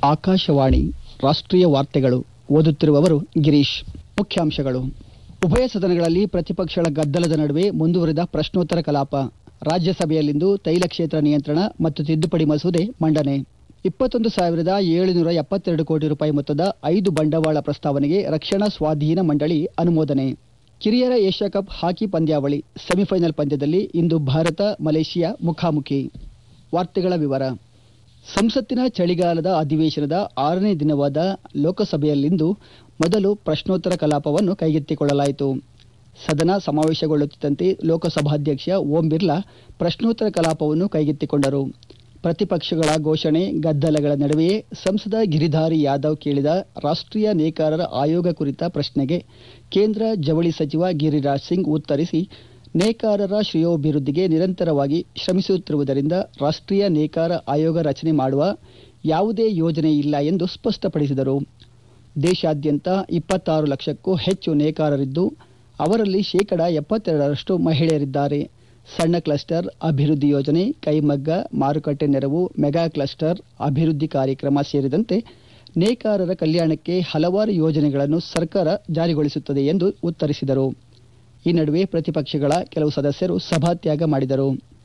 ಆಕಾಶವಾಣಿ ರಾಷ್ಟ್ರೀಯ ವಾರ್ತೆಗಳು ಓದುತ್ತಿರುವವರು ಗಿರೀಶ್ ಮುಖ್ಯಾಂಶಗಳು ಉಭಯ ಸದನಗಳಲ್ಲಿ ಪ್ರತಿಪಕ್ಷಗಳ ಗದ್ದಲದ ನಡುವೆ ಮುಂದುವರಿದ ಪ್ರಶ್ನೋತ್ತರ ಕಲಾಪ ರಾಜ್ಯಸಭೆಯಲ್ಲಿಂದು ತೈಲ ಕ್ಷೇತ್ರ ನಿಯಂತ್ರಣ ಮತ್ತು ತಿದ್ದುಪಡಿ ಮಸೂದೆ ಮಂಡನೆ ಇಪ್ಪತ್ತೊಂದು ಸಾವಿರದ ಏಳುನೂರ ಎಪ್ಪತ್ತೆರಡು ಕೋಟಿ ರೂಪಾಯಿ ಮೊತ್ತದ ಐದು ಬಂಡವಾಳ ಪ್ರಸ್ತಾವನೆಗೆ ರಕ್ಷಣಾ ಸ್ವಾಧೀನ ಮಂಡಳಿ ಅನುಮೋದನೆ ಕಿರಿಯರ ಏಷ್ಯಾ ಕಪ್ ಹಾಕಿ ಪಂದ್ಯಾವಳಿ ಸೆಮಿಫೈನಲ್ ಪಂದ್ಯದಲ್ಲಿ ಇಂದು ಭಾರತ ಮಲೇಷಿಯಾ ಮುಖಾಮುಖಿ ವಾರ್ತೆಗಳ ವಿವರ ಸಂಸತ್ತಿನ ಚಳಿಗಾಲದ ಅಧಿವೇಶನದ ಆರನೇ ದಿನವಾದ ಲೋಕಸಭೆಯಲ್ಲಿಂದು ಮೊದಲು ಪ್ರಶ್ನೋತ್ತರ ಕಲಾಪವನ್ನು ಕೈಗೆತ್ತಿಕೊಳ್ಳಲಾಯಿತು ಸದನ ಸಮಾವೇಶಗೊಳ್ಳುತ್ತಿದ್ದಂತೆ ಲೋಕಸಭಾಧ್ಯಕ್ಷ ಓಂ ಬಿರ್ಲಾ ಪ್ರಶ್ನೋತ್ತರ ಕಲಾಪವನ್ನು ಕೈಗೆತ್ತಿಕೊಂಡರು ಪ್ರತಿಪಕ್ಷಗಳ ಘೋಷಣೆ ಗದ್ದಲಗಳ ನಡುವೆಯೇ ಸಂಸದ ಗಿರಿಧಾರಿ ಯಾದವ್ ಕೇಳಿದ ರಾಷ್ಟ್ರೀಯ ನೇಕಾರರ ಆಯೋಗ ಕುರಿತ ಪ್ರಶ್ನೆಗೆ ಕೇಂದ್ರ ಜವಳಿ ಸಚಿವ ಗಿರಿರಾಜ್ ಸಿಂಗ್ ಉತ್ತರಿಸಿ ನೇಕಾರರ ಶ್ರೇಯೋಭಿವೃದ್ಧಿಗೆ ನಿರಂತರವಾಗಿ ಶ್ರಮಿಸುತ್ತಿರುವುದರಿಂದ ರಾಷ್ಟ್ರೀಯ ನೇಕಾರ ಆಯೋಗ ರಚನೆ ಮಾಡುವ ಯಾವುದೇ ಯೋಜನೆ ಇಲ್ಲ ಎಂದು ಸ್ಪಷ್ಟಪಡಿಸಿದರು ದೇಶಾದ್ಯಂತ ಇಪ್ಪತ್ತಾರು ಲಕ್ಷಕ್ಕೂ ಹೆಚ್ಚು ನೇಕಾರರಿದ್ದು ಅವರಲ್ಲಿ ಶೇಕಡ ಎಪ್ಪತ್ತೆರಡರಷ್ಟು ಮಹಿಳೆಯರಿದ್ದಾರೆ ಸಣ್ಣ ಕ್ಲಸ್ಟರ್ ಅಭಿವೃದ್ಧಿ ಯೋಜನೆ ಕೈಮಗ್ಗ ಮಾರುಕಟ್ಟೆ ನೆರವು ಮೆಗಾ ಕ್ಲಸ್ಟರ್ ಅಭಿವೃದ್ಧಿ ಕಾರ್ಯಕ್ರಮ ಸೇರಿದಂತೆ ನೇಕಾರರ ಕಲ್ಯಾಣಕ್ಕೆ ಹಲವಾರು ಯೋಜನೆಗಳನ್ನು ಸರ್ಕಾರ ಜಾರಿಗೊಳಿಸುತ್ತದೆ ಎಂದು ಉತ್ತರಿಸಿದರು ಈ ನಡುವೆ ಪ್ರತಿಪಕ್ಷಗಳ ಕೆಲವು ಸದಸ್ಯರು ಸಭಾತ್ಯಾಗ ಮಾಡಿದರು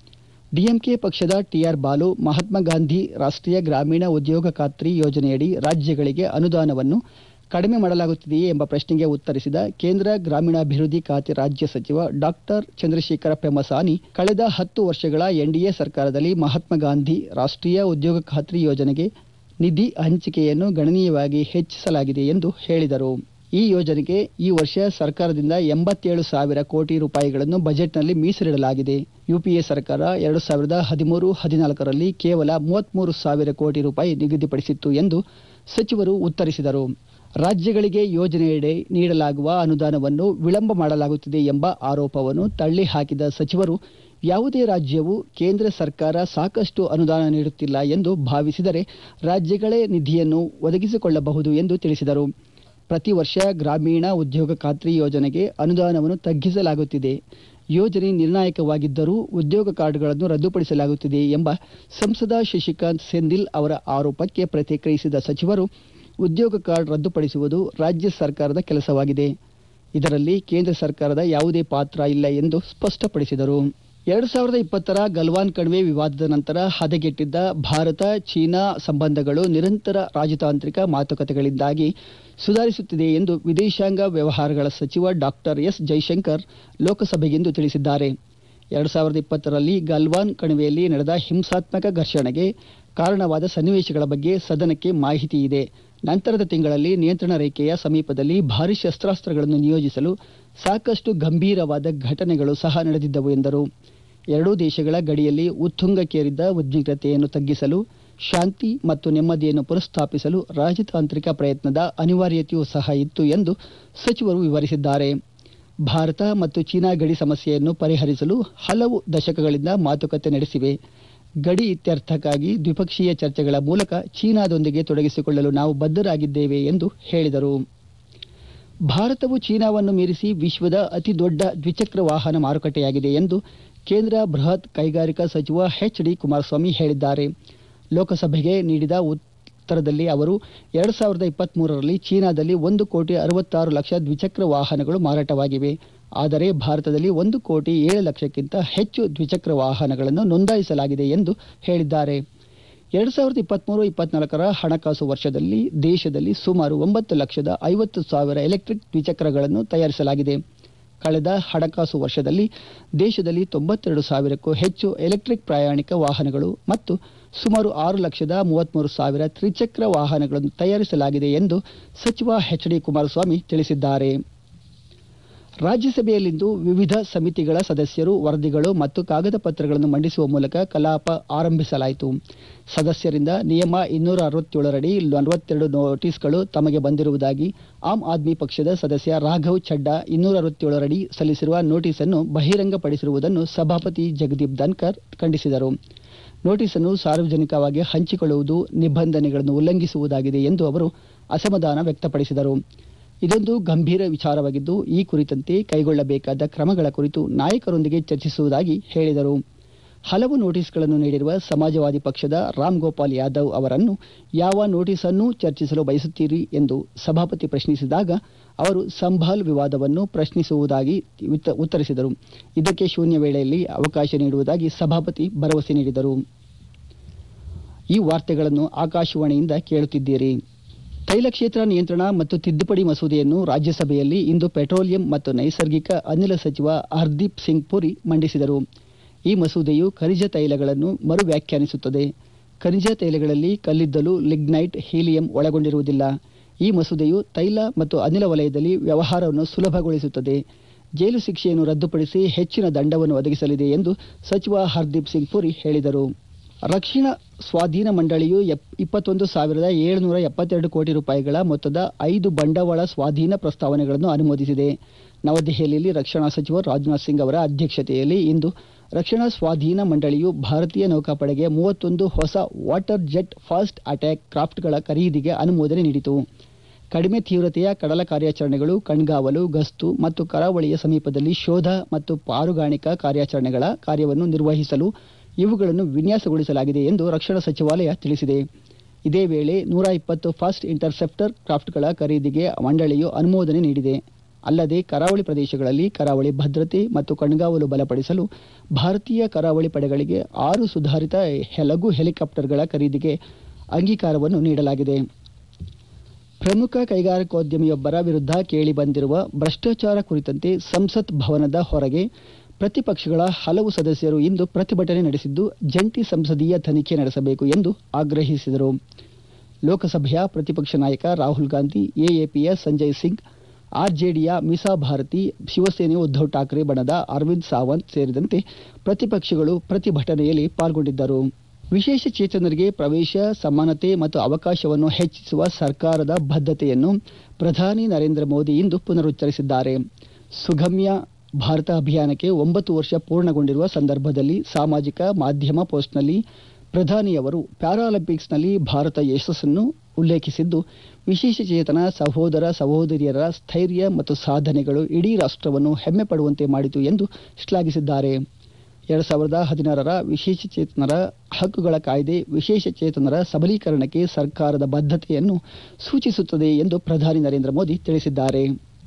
ಡಿಎಂಕೆ ಪಕ್ಷದ ಟಿಆರ್ ಬಾಲು ಮಹಾತ್ಮ ಗಾಂಧಿ ರಾಷ್ಟ್ರೀಯ ಗ್ರಾಮೀಣ ಉದ್ಯೋಗ ಖಾತ್ರಿ ಯೋಜನೆಯಡಿ ರಾಜ್ಯಗಳಿಗೆ ಅನುದಾನವನ್ನು ಕಡಿಮೆ ಮಾಡಲಾಗುತ್ತಿದೆಯೇ ಎಂಬ ಪ್ರಶ್ನೆಗೆ ಉತ್ತರಿಸಿದ ಕೇಂದ್ರ ಗ್ರಾಮೀಣಾಭಿವೃದ್ಧಿ ಖಾತೆ ರಾಜ್ಯ ಸಚಿವ ಡಾಕ್ಟರ್ ಚಂದ್ರಶೇಖರ ಪೆಮ್ಮಸಾನಿ ಕಳೆದ ಹತ್ತು ವರ್ಷಗಳ ಎನ್ಡಿಎ ಸರ್ಕಾರದಲ್ಲಿ ಮಹಾತ್ಮ ಗಾಂಧಿ ರಾಷ್ಟ್ರೀಯ ಉದ್ಯೋಗ ಖಾತ್ರಿ ಯೋಜನೆಗೆ ನಿಧಿ ಹಂಚಿಕೆಯನ್ನು ಗಣನೀಯವಾಗಿ ಹೆಚ್ಚಿಸಲಾಗಿದೆ ಎಂದು ಹೇಳಿದರು ಈ ಯೋಜನೆಗೆ ಈ ವರ್ಷ ಸರ್ಕಾರದಿಂದ ಎಂಬತ್ತೇಳು ಸಾವಿರ ಕೋಟಿ ರೂಪಾಯಿಗಳನ್ನು ಬಜೆಟ್ನಲ್ಲಿ ಮೀಸಲಿಡಲಾಗಿದೆ ಯುಪಿಎ ಸರ್ಕಾರ ಎರಡು ಸಾವಿರದ ಹದಿಮೂರು ಹದಿನಾಲ್ಕರಲ್ಲಿ ಕೇವಲ ಮೂವತ್ಮೂರು ಸಾವಿರ ಕೋಟಿ ರೂಪಾಯಿ ನಿಗದಿಪಡಿಸಿತ್ತು ಎಂದು ಸಚಿವರು ಉತ್ತರಿಸಿದರು ರಾಜ್ಯಗಳಿಗೆ ಯೋಜನೆಯಡಿ ನೀಡಲಾಗುವ ಅನುದಾನವನ್ನು ವಿಳಂಬ ಮಾಡಲಾಗುತ್ತಿದೆ ಎಂಬ ಆರೋಪವನ್ನು ತಳ್ಳಿ ಹಾಕಿದ ಸಚಿವರು ಯಾವುದೇ ರಾಜ್ಯವು ಕೇಂದ್ರ ಸರ್ಕಾರ ಸಾಕಷ್ಟು ಅನುದಾನ ನೀಡುತ್ತಿಲ್ಲ ಎಂದು ಭಾವಿಸಿದರೆ ರಾಜ್ಯಗಳೇ ನಿಧಿಯನ್ನು ಒದಗಿಸಿಕೊಳ್ಳಬಹುದು ಎಂದು ತಿಳಿಸಿದರು ಪ್ರತಿ ವರ್ಷ ಗ್ರಾಮೀಣ ಉದ್ಯೋಗ ಖಾತ್ರಿ ಯೋಜನೆಗೆ ಅನುದಾನವನ್ನು ತಗ್ಗಿಸಲಾಗುತ್ತಿದೆ ಯೋಜನೆ ನಿರ್ಣಾಯಕವಾಗಿದ್ದರೂ ಉದ್ಯೋಗ ಕಾರ್ಡ್ಗಳನ್ನು ರದ್ದುಪಡಿಸಲಾಗುತ್ತಿದೆ ಎಂಬ ಸಂಸದ ಶಶಿಕಾಂತ್ ಸೆಂದಿಲ್ ಅವರ ಆರೋಪಕ್ಕೆ ಪ್ರತಿಕ್ರಿಯಿಸಿದ ಸಚಿವರು ಉದ್ಯೋಗ ಕಾರ್ಡ್ ರದ್ದುಪಡಿಸುವುದು ರಾಜ್ಯ ಸರ್ಕಾರದ ಕೆಲಸವಾಗಿದೆ ಇದರಲ್ಲಿ ಕೇಂದ್ರ ಸರ್ಕಾರದ ಯಾವುದೇ ಪಾತ್ರ ಇಲ್ಲ ಎಂದು ಸ್ಪಷ್ಟಪಡಿಸಿದರು ಎರಡು ಸಾವಿರದ ಇಪ್ಪತ್ತರ ಗಲ್ವಾನ್ ಕಣಿವೆ ವಿವಾದದ ನಂತರ ಹದಗೆಟ್ಟಿದ್ದ ಭಾರತ ಚೀನಾ ಸಂಬಂಧಗಳು ನಿರಂತರ ರಾಜತಾಂತ್ರಿಕ ಮಾತುಕತೆಗಳಿಂದಾಗಿ ಸುಧಾರಿಸುತ್ತಿದೆ ಎಂದು ವಿದೇಶಾಂಗ ವ್ಯವಹಾರಗಳ ಸಚಿವ ಡಾಕ್ಟರ್ ಎಸ್ ಜೈಶಂಕರ್ ಲೋಕಸಭೆಗಿಂದು ತಿಳಿಸಿದ್ದಾರೆ ಎರಡು ಸಾವಿರದ ಇಪ್ಪತ್ತರಲ್ಲಿ ಗಲ್ವಾನ್ ಕಣಿವೆಯಲ್ಲಿ ನಡೆದ ಹಿಂಸಾತ್ಮಕ ಘರ್ಷಣೆಗೆ ಕಾರಣವಾದ ಸನ್ನಿವೇಶಗಳ ಬಗ್ಗೆ ಸದನಕ್ಕೆ ಮಾಹಿತಿ ಇದೆ ನಂತರದ ತಿಂಗಳಲ್ಲಿ ನಿಯಂತ್ರಣ ರೇಖೆಯ ಸಮೀಪದಲ್ಲಿ ಭಾರಿ ಶಸ್ತ್ರಾಸ್ತ್ರಗಳನ್ನು ನಿಯೋಜಿಸಲು ಸಾಕಷ್ಟು ಗಂಭೀರವಾದ ಘಟನೆಗಳು ಸಹ ನಡೆದಿದ್ದವು ಎಂದರು ಎರಡೂ ದೇಶಗಳ ಗಡಿಯಲ್ಲಿ ಉತ್ತುಂಗಕ್ಕೇರಿದ್ದ ಉದ್ವಿಗ್ನತೆಯನ್ನು ತಗ್ಗಿಸಲು ಶಾಂತಿ ಮತ್ತು ನೆಮ್ಮದಿಯನ್ನು ಪುನಃಸ್ಥಾಪಿಸಲು ರಾಜತಾಂತ್ರಿಕ ಪ್ರಯತ್ನದ ಅನಿವಾರ್ಯತೆಯೂ ಸಹ ಇತ್ತು ಎಂದು ಸಚಿವರು ವಿವರಿಸಿದ್ದಾರೆ ಭಾರತ ಮತ್ತು ಚೀನಾ ಗಡಿ ಸಮಸ್ಯೆಯನ್ನು ಪರಿಹರಿಸಲು ಹಲವು ದಶಕಗಳಿಂದ ಮಾತುಕತೆ ನಡೆಸಿವೆ ಗಡಿ ಇತ್ಯರ್ಥಕ್ಕಾಗಿ ದ್ವಿಪಕ್ಷೀಯ ಚರ್ಚೆಗಳ ಮೂಲಕ ಚೀನಾದೊಂದಿಗೆ ತೊಡಗಿಸಿಕೊಳ್ಳಲು ನಾವು ಬದ್ಧರಾಗಿದ್ದೇವೆ ಎಂದು ಹೇಳಿದರು ಭಾರತವು ಚೀನಾವನ್ನು ಮೀರಿಸಿ ವಿಶ್ವದ ಅತಿ ದೊಡ್ಡ ದ್ವಿಚಕ್ರ ವಾಹನ ಮಾರುಕಟ್ಟೆಯಾಗಿದೆ ಎಂದು ಕೇಂದ್ರ ಬೃಹತ್ ಕೈಗಾರಿಕಾ ಸಚಿವ ಎಚ್ ಡಿ ಕುಮಾರಸ್ವಾಮಿ ಹೇಳಿದ್ದಾರೆ ಲೋಕಸಭೆಗೆ ನೀಡಿದ ಉತ್ತರದಲ್ಲಿ ಅವರು ಎರಡು ಸಾವಿರದ ಇಪ್ಪತ್ಮೂರರಲ್ಲಿ ಚೀನಾದಲ್ಲಿ ಒಂದು ಕೋಟಿ ಅರವತ್ತಾರು ಲಕ್ಷ ದ್ವಿಚಕ್ರ ವಾಹನಗಳು ಮಾರಾಟವಾಗಿವೆ ಆದರೆ ಭಾರತದಲ್ಲಿ ಒಂದು ಕೋಟಿ ಏಳು ಲಕ್ಷಕ್ಕಿಂತ ಹೆಚ್ಚು ದ್ವಿಚಕ್ರ ವಾಹನಗಳನ್ನು ನೋಂದಾಯಿಸಲಾಗಿದೆ ಎಂದು ಹೇಳಿದ್ದಾರೆ ಎರಡು ಸಾವಿರದ ಇಪ್ಪತ್ಮೂರು ಇಪ್ಪತ್ನಾಲ್ಕರ ಹಣಕಾಸು ವರ್ಷದಲ್ಲಿ ದೇಶದಲ್ಲಿ ಸುಮಾರು ಒಂಬತ್ತು ಲಕ್ಷದ ಐವತ್ತು ಸಾವಿರ ಎಲೆಕ್ಟ್ರಿಕ್ ದ್ವಿಚಕ್ರಗಳನ್ನು ತಯಾರಿಸಲಾಗಿದೆ ಕಳೆದ ಹಣಕಾಸು ವರ್ಷದಲ್ಲಿ ದೇಶದಲ್ಲಿ ತೊಂಬತ್ತೆರಡು ಸಾವಿರಕ್ಕೂ ಹೆಚ್ಚು ಎಲೆಕ್ಟ್ರಿಕ್ ಪ್ರಯಾಣಿಕ ವಾಹನಗಳು ಮತ್ತು ಸುಮಾರು ಆರು ಲಕ್ಷದ ಮೂವತ್ಮೂರು ಸಾವಿರ ತ್ರಿಚಕ್ರ ವಾಹನಗಳನ್ನು ತಯಾರಿಸಲಾಗಿದೆ ಎಂದು ಸಚಿವ ಎಚ್ ಡಿ ಕುಮಾರಸ್ವಾಮಿ ತಿಳಿಸಿದ್ದಾರೆ ರಾಜ್ಯಸಭೆಯಲ್ಲಿಂದು ವಿವಿಧ ಸಮಿತಿಗಳ ಸದಸ್ಯರು ವರದಿಗಳು ಮತ್ತು ಕಾಗದ ಪತ್ರಗಳನ್ನು ಮಂಡಿಸುವ ಮೂಲಕ ಕಲಾಪ ಆರಂಭಿಸಲಾಯಿತು ಸದಸ್ಯರಿಂದ ನಿಯಮ ಇನ್ನೂರ ಅರವತ್ತೇಳರಡಿ ನಲವತ್ತೆರಡು ನೋಟಿಸ್ಗಳು ತಮಗೆ ಬಂದಿರುವುದಾಗಿ ಆಮ್ ಆದ್ಮಿ ಪಕ್ಷದ ಸದಸ್ಯ ರಾಘವ್ ಛಡ್ಡಾ ಇನ್ನೂರ ಅರವತ್ತೇಳರಡಿ ಸಲ್ಲಿಸಿರುವ ನೋಟಿಸನ್ನು ಬಹಿರಂಗಪಡಿಸಿರುವುದನ್ನು ಸಭಾಪತಿ ಜಗದೀಪ್ ಧನ್ಕರ್ ಖಂಡಿಸಿದರು ನೋಟಿಸನ್ನು ಸಾರ್ವಜನಿಕವಾಗಿ ಹಂಚಿಕೊಳ್ಳುವುದು ನಿಬಂಧನೆಗಳನ್ನು ಉಲ್ಲಂಘಿಸುವುದಾಗಿದೆ ಎಂದು ಅವರು ಅಸಮಾಧಾನ ವ್ಯಕ್ತಪಡಿಸಿದರು ಇದೊಂದು ಗಂಭೀರ ವಿಚಾರವಾಗಿದ್ದು ಈ ಕುರಿತಂತೆ ಕೈಗೊಳ್ಳಬೇಕಾದ ಕ್ರಮಗಳ ಕುರಿತು ನಾಯಕರೊಂದಿಗೆ ಚರ್ಚಿಸುವುದಾಗಿ ಹೇಳಿದರು ಹಲವು ನೋಟಿಸ್ಗಳನ್ನು ನೀಡಿರುವ ಸಮಾಜವಾದಿ ಪಕ್ಷದ ರಾಮ್ ಗೋಪಾಲ್ ಯಾದವ್ ಅವರನ್ನು ಯಾವ ನೋಟಿಸನ್ನು ಚರ್ಚಿಸಲು ಬಯಸುತ್ತೀರಿ ಎಂದು ಸಭಾಪತಿ ಪ್ರಶ್ನಿಸಿದಾಗ ಅವರು ಸಂಭಾಲ್ ವಿವಾದವನ್ನು ಪ್ರಶ್ನಿಸುವುದಾಗಿ ಉತ್ತ- ಉತ್ತರಿಸಿದರು ಇದಕ್ಕೆ ಶೂನ್ಯ ವೇಳೆಯಲ್ಲಿ ಅವಕಾಶ ನೀಡುವುದಾಗಿ ಸಭಾಪತಿ ಭರವಸೆ ನೀಡಿದರು ಈ ವಾರ್ತೆಗಳನ್ನು ಆಕಾಶವಾಣಿಯಿಂದ ಕೇಳುತ್ತಿದ್ದೀರಿ ತೈಲ ಕ್ಷೇತ್ರ ನಿಯಂತ್ರಣ ಮತ್ತು ತಿದ್ದುಪಡಿ ಮಸೂದೆಯನ್ನು ರಾಜ್ಯಸಭೆಯಲ್ಲಿ ಇಂದು ಪೆಟ್ರೋಲಿಯಂ ಮತ್ತು ನೈಸರ್ಗಿಕ ಅನಿಲ ಸಚಿವ ಹರ್ದೀಪ್ ಸಿಂಗ್ ಪುರಿ ಮಂಡಿಸಿದರು ಈ ಮಸೂದೆಯು ಖನಿಜ ತೈಲಗಳನ್ನು ಮರು ವ್ಯಾಖ್ಯಾನಿಸುತ್ತದೆ ಖನಿಜ ತೈಲಗಳಲ್ಲಿ ಕಲ್ಲಿದ್ದಲು ಲಿಗ್ನೈಟ್ ಹೀಲಿಯಂ ಒಳಗೊಂಡಿರುವುದಿಲ್ಲ ಈ ಮಸೂದೆಯು ತೈಲ ಮತ್ತು ಅನಿಲ ವಲಯದಲ್ಲಿ ವ್ಯವಹಾರವನ್ನು ಸುಲಭಗೊಳಿಸುತ್ತದೆ ಜೈಲು ಶಿಕ್ಷೆಯನ್ನು ರದ್ದುಪಡಿಸಿ ಹೆಚ್ಚಿನ ದಂಡವನ್ನು ಒದಗಿಸಲಿದೆ ಎಂದು ಸಚಿವ ಹರ್ದೀಪ್ ಸಿಂಗ್ ಪುರಿ ಹೇಳಿದರು ರಕ್ಷಣಾ ಸ್ವಾಧೀನ ಮಂಡಳಿಯು ಎಪ್- ಇಪ್ಪತ್ತೊಂದು ಸಾವಿರದ ಏಳುನೂರ ಎಪ್ಪತ್ತೆರಡು ಕೋಟಿ ರೂಪಾಯಿಗಳ ಮೊತ್ತದ ಐದು ಬಂಡವಾಳ ಸ್ವಾಧೀನ ಪ್ರಸ್ತಾವನೆಗಳನ್ನು ಅನುಮೋದಿಸಿದೆ ನವದೆಹಲಿಯಲ್ಲಿ ರಕ್ಷಣಾ ಸಚಿವ ರಾಜನಾಥ್ ಸಿಂಗ್ ಅವರ ಅಧ್ಯಕ್ಷತೆಯಲ್ಲಿ ಇಂದು ರಕ್ಷಣಾ ಸ್ವಾಧೀನ ಮಂಡಳಿಯು ಭಾರತೀಯ ನೌಕಾಪಡೆಗೆ ಮೂವತ್ತೊಂದು ಹೊಸ ವಾಟರ್ ಜೆಟ್ ಫಾಸ್ಟ್ ಅಟ್ಯಾಕ್ ಕ್ರಾಫ್ಟ್ಗಳ ಖರೀದಿಗೆ ಅನುಮೋದನೆ ನೀಡಿತು ಕಡಿಮೆ ತೀವ್ರತೆಯ ಕಡಲ ಕಾರ್ಯಾಚರಣೆಗಳು ಕಣ್ಗಾವಲು ಗಸ್ತು ಮತ್ತು ಕರಾವಳಿಯ ಸಮೀಪದಲ್ಲಿ ಶೋಧ ಮತ್ತು ಪಾರುಗಾಣಿಕಾ ಕಾರ್ಯಾಚರಣೆಗಳ ಕಾರ್ಯವನ್ನು ನಿರ್ವಹಿಸಲು ಇವುಗಳನ್ನು ವಿನ್ಯಾಸಗೊಳಿಸಲಾಗಿದೆ ಎಂದು ರಕ್ಷಣಾ ಸಚಿವಾಲಯ ತಿಳಿಸಿದೆ ಇದೇ ವೇಳೆ ನೂರ ಇಪ್ಪತ್ತು ಫಾಸ್ಟ್ ಇಂಟರ್ಸೆಪ್ಟರ್ ಕ್ರಾಫ್ಟ್ಗಳ ಖರೀದಿಗೆ ಮಂಡಳಿಯು ಅನುಮೋದನೆ ನೀಡಿದೆ ಅಲ್ಲದೆ ಕರಾವಳಿ ಪ್ರದೇಶಗಳಲ್ಲಿ ಕರಾವಳಿ ಭದ್ರತೆ ಮತ್ತು ಕಣ್ಗಾವಲು ಬಲಪಡಿಸಲು ಭಾರತೀಯ ಕರಾವಳಿ ಪಡೆಗಳಿಗೆ ಆರು ಸುಧಾರಿತ ಲಘು ಹೆಲಿಕಾಪ್ಟರ್ಗಳ ಖರೀದಿಗೆ ಅಂಗೀಕಾರವನ್ನು ನೀಡಲಾಗಿದೆ ಪ್ರಮುಖ ಕೈಗಾರಿಕೋದ್ಯಮಿಯೊಬ್ಬರ ವಿರುದ್ಧ ಕೇಳಿಬಂದಿರುವ ಭ್ರಷ್ಟಾಚಾರ ಕುರಿತಂತೆ ಸಂಸತ್ ಭವನದ ಹೊರಗೆ ಪ್ರತಿಪಕ್ಷಗಳ ಹಲವು ಸದಸ್ಯರು ಇಂದು ಪ್ರತಿಭಟನೆ ನಡೆಸಿದ್ದು ಜಂಟಿ ಸಂಸದೀಯ ತನಿಖೆ ನಡೆಸಬೇಕು ಎಂದು ಆಗ್ರಹಿಸಿದರು ಲೋಕಸಭೆಯ ಪ್ರತಿಪಕ್ಷ ನಾಯಕ ರಾಹುಲ್ ಗಾಂಧಿ ಎಎಪಿಯ ಸಂಜಯ್ ಸಿಂಗ್ ಆರ್ಜೆಡಿಯ ಮಿಸಾ ಭಾರತಿ ಶಿವಸೇನೆ ಉದ್ಧವ್ ಠಾಕ್ರೆ ಬಣದ ಅರವಿಂದ್ ಸಾವಂತ್ ಸೇರಿದಂತೆ ಪ್ರತಿಪಕ್ಷಗಳು ಪ್ರತಿಭಟನೆಯಲ್ಲಿ ಪಾಲ್ಗೊಂಡಿದ್ದರು ವಿಶೇಷ ಚೇತನರಿಗೆ ಪ್ರವೇಶ ಸಮಾನತೆ ಮತ್ತು ಅವಕಾಶವನ್ನು ಹೆಚ್ಚಿಸುವ ಸರ್ಕಾರದ ಬದ್ಧತೆಯನ್ನು ಪ್ರಧಾನಿ ನರೇಂದ್ರ ಮೋದಿ ಇಂದು ಪುನರುಚ್ಚರಿಸಿದ್ದಾರೆ ಸುಗಮ್ಯ ಭಾರತ ಅಭಿಯಾನಕ್ಕೆ ಒಂಬತ್ತು ವರ್ಷ ಪೂರ್ಣಗೊಂಡಿರುವ ಸಂದರ್ಭದಲ್ಲಿ ಸಾಮಾಜಿಕ ಮಾಧ್ಯಮ ಪೋಸ್ಟ್ನಲ್ಲಿ ಪ್ರಧಾನಿಯವರು ಪ್ಯಾರಾಲಿಂಪಿಕ್ಸ್ನಲ್ಲಿ ಭಾರತ ಯಶಸ್ಸನ್ನು ಉಲ್ಲೇಖಿಸಿದ್ದು ವಿಶೇಷ ಚೇತನ ಸಹೋದರ ಸಹೋದರಿಯರ ಸ್ಥೈರ್ಯ ಮತ್ತು ಸಾಧನೆಗಳು ಇಡೀ ರಾಷ್ಟ್ರವನ್ನು ಹೆಮ್ಮೆ ಪಡುವಂತೆ ಮಾಡಿತು ಎಂದು ಶ್ಲಾಘಿಸಿದ್ದಾರೆ ಎರಡ್ ಸಾವಿರದ ಹದಿನಾರರ ವಿಶೇಷ ಚೇತನರ ಹಕ್ಕುಗಳ ಕಾಯ್ದೆ ವಿಶೇಷ ಚೇತನರ ಸಬಲೀಕರಣಕ್ಕೆ ಸರ್ಕಾರದ ಬದ್ಧತೆಯನ್ನು ಸೂಚಿಸುತ್ತದೆ ಎಂದು ಪ್ರಧಾನಿ ನರೇಂದ್ರ ಮೋದಿ ತಿಳಿಸಿದ್ದಾರೆ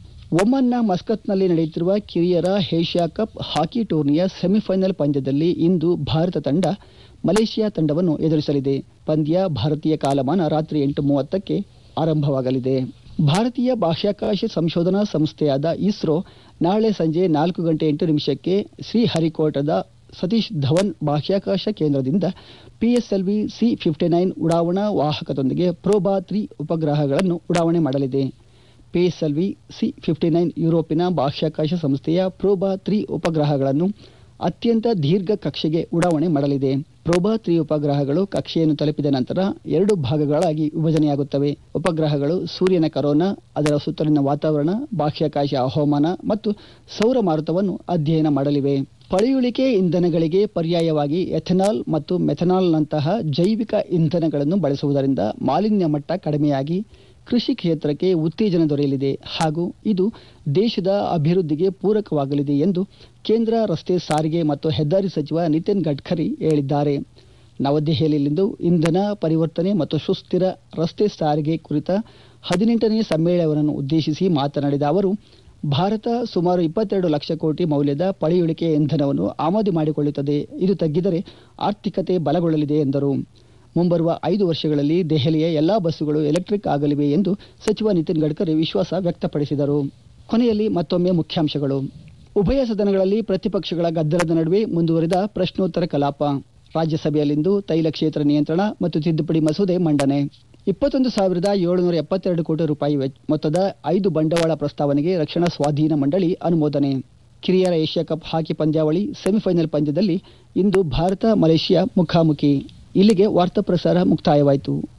ಒಮನ್ನ ಮಸ್ಕತ್ನಲ್ಲಿ ನಡೆಯುತ್ತಿರುವ ಕಿರಿಯರ ಏಷ್ಯಾ ಕಪ್ ಹಾಕಿ ಟೂರ್ನಿಯ ಸೆಮಿಫೈನಲ್ ಪಂದ್ಯದಲ್ಲಿ ಇಂದು ಭಾರತ ತಂಡ ಮಲೇಷಿಯಾ ತಂಡವನ್ನು ಎದುರಿಸಲಿದೆ ಪಂದ್ಯ ಭಾರತೀಯ ಕಾಲಮಾನ ರಾತ್ರಿ ಎಂಟು ಮೂವತ್ತಕ್ಕೆ ಆರಂಭವಾಗಲಿದೆ ಭಾರತೀಯ ಬಾಹ್ಯಾಕಾಶ ಸಂಶೋಧನಾ ಸಂಸ್ಥೆಯಾದ ಇಸ್ರೋ ನಾಳೆ ಸಂಜೆ ನಾಲ್ಕು ಗಂಟೆ ಎಂಟು ನಿಮಿಷಕ್ಕೆ ಶ್ರೀಹರಿಕೋಟದ ಸತೀಶ್ ಧವನ್ ಬಾಹ್ಯಾಕಾಶ ಕೇಂದ್ರದಿಂದ ಪಿಎಸ್ಎಲ್ವಿ ಸಿ ಫಿಫ್ಟಿ ನೈನ್ ಉಡಾವಣಾ ವಾಹಕದೊಂದಿಗೆ ಪ್ರೋಬಾ ತ್ರೀ ಉಪಗ್ರಹಗಳನ್ನು ಉಡಾವಣೆ ಮಾಡಲಿದೆ ಪಿಎಸ್ಎಲ್ವಿ ಸಿ ಫಿಫ್ಟಿ ನೈನ್ ಯುರೋಪಿನ ಬಾಹ್ಯಾಕಾಶ ಸಂಸ್ಥೆಯ ಪ್ರೋಬಾ ತ್ರೀ ಉಪಗ್ರಹಗಳನ್ನು ಅತ್ಯಂತ ದೀರ್ಘ ಕಕ್ಷೆಗೆ ಉಡಾವಣೆ ಮಾಡಲಿದೆ ಪ್ರೋಬಾ ತ್ರೀ ಉಪಗ್ರಹಗಳು ಕಕ್ಷೆಯನ್ನು ತಲುಪಿದ ನಂತರ ಎರಡು ಭಾಗಗಳಾಗಿ ವಿಭಜನೆಯಾಗುತ್ತವೆ ಉಪಗ್ರಹಗಳು ಸೂರ್ಯನ ಕರೋನಾ ಅದರ ಸುತ್ತಲಿನ ವಾತಾವರಣ ಬಾಹ್ಯಾಕಾಶ ಹವಾಮಾನ ಮತ್ತು ಸೌರ ಮಾರುತವನ್ನು ಅಧ್ಯಯನ ಮಾಡಲಿವೆ ಪಳೆಯುಳಿಕೆ ಇಂಧನಗಳಿಗೆ ಪರ್ಯಾಯವಾಗಿ ಎಥೆನಾಲ್ ಮತ್ತು ಮೆಥನಾಲ್ನಂತಹ ಜೈವಿಕ ಇಂಧನಗಳನ್ನು ಬಳಸುವುದರಿಂದ ಮಾಲಿನ್ಯ ಮಟ್ಟ ಕಡಿಮೆಯಾಗಿ ಕೃಷಿ ಕ್ಷೇತ್ರಕ್ಕೆ ಉತ್ತೇಜನ ದೊರೆಯಲಿದೆ ಹಾಗೂ ಇದು ದೇಶದ ಅಭಿವೃದ್ಧಿಗೆ ಪೂರಕವಾಗಲಿದೆ ಎಂದು ಕೇಂದ್ರ ರಸ್ತೆ ಸಾರಿಗೆ ಮತ್ತು ಹೆದ್ದಾರಿ ಸಚಿವ ನಿತಿನ್ ಗಡ್ಕರಿ ಹೇಳಿದ್ದಾರೆ ನವದೆಹಲಿಯಲ್ಲಿಂದು ಇಂಧನ ಪರಿವರ್ತನೆ ಮತ್ತು ಸುಸ್ಥಿರ ರಸ್ತೆ ಸಾರಿಗೆ ಕುರಿತ ಹದಿನೆಂಟನೇ ಸಮ್ಮೇಳನವನ್ನು ಉದ್ದೇಶಿಸಿ ಮಾತನಾಡಿದ ಅವರು ಭಾರತ ಸುಮಾರು ಇಪ್ಪತ್ತೆರಡು ಲಕ್ಷ ಕೋಟಿ ಮೌಲ್ಯದ ಪಳೆಯುಳಿಕೆ ಇಂಧನವನ್ನು ಆಮದು ಮಾಡಿಕೊಳ್ಳುತ್ತದೆ ಇದು ತಗ್ಗಿದರೆ ಆರ್ಥಿಕತೆ ಬಲಗೊಳ್ಳಲಿದೆ ಎಂದರು ಮುಂಬರುವ ಐದು ವರ್ಷಗಳಲ್ಲಿ ದೆಹಲಿಯ ಎಲ್ಲಾ ಬಸ್ಸುಗಳು ಎಲೆಕ್ಟ್ರಿಕ್ ಆಗಲಿವೆ ಎಂದು ಸಚಿವ ನಿತಿನ್ ಗಡ್ಕರಿ ವಿಶ್ವಾಸ ವ್ಯಕ್ತಪಡಿಸಿದರು ಕೊನೆಯಲ್ಲಿ ಮತ್ತೊಮ್ಮೆ ಮುಖ್ಯಾಂಶಗಳು ಉಭಯ ಸದನಗಳಲ್ಲಿ ಪ್ರತಿಪಕ್ಷಗಳ ಗದ್ದಲದ ನಡುವೆ ಮುಂದುವರಿದ ಪ್ರಶ್ನೋತ್ತರ ಕಲಾಪ ರಾಜ್ಯಸಭೆಯಲ್ಲಿಂದು ತೈಲ ಕ್ಷೇತ್ರ ನಿಯಂತ್ರಣ ಮತ್ತು ತಿದ್ದುಪಡಿ ಮಸೂದೆ ಮಂಡನೆ ಇಪ್ಪತ್ತೊಂದು ಸಾವಿರದ ಏಳುನೂರ ಎಪ್ಪತ್ತೆರಡು ಕೋಟಿ ರೂಪಾಯಿ ವೆಚ್- ಮೊತ್ತದ ಐದು ಬಂಡವಾಳ ಪ್ರಸ್ತಾವನೆಗೆ ರಕ್ಷಣಾ ಸ್ವಾಧೀನ ಮಂಡಳಿ ಅನುಮೋದನೆ ಕಿರಿಯರ ಏಷ್ಯಾ ಕಪ್ ಹಾಕಿ ಪಂದ್ಯಾವಳಿ ಸೆಮಿಫೈನಲ್ ಪಂದ್ಯದಲ್ಲಿ ಇಂದು ಭಾರತ ಮಲೇಷಿಯಾ ಮುಖಾಮುಖಿ ಇಲ್ಲಿಗೆ ವಾರ್ತಾ ಪ್ರಸಾರ ಮುಕ್ತಾಯವಾಯಿತು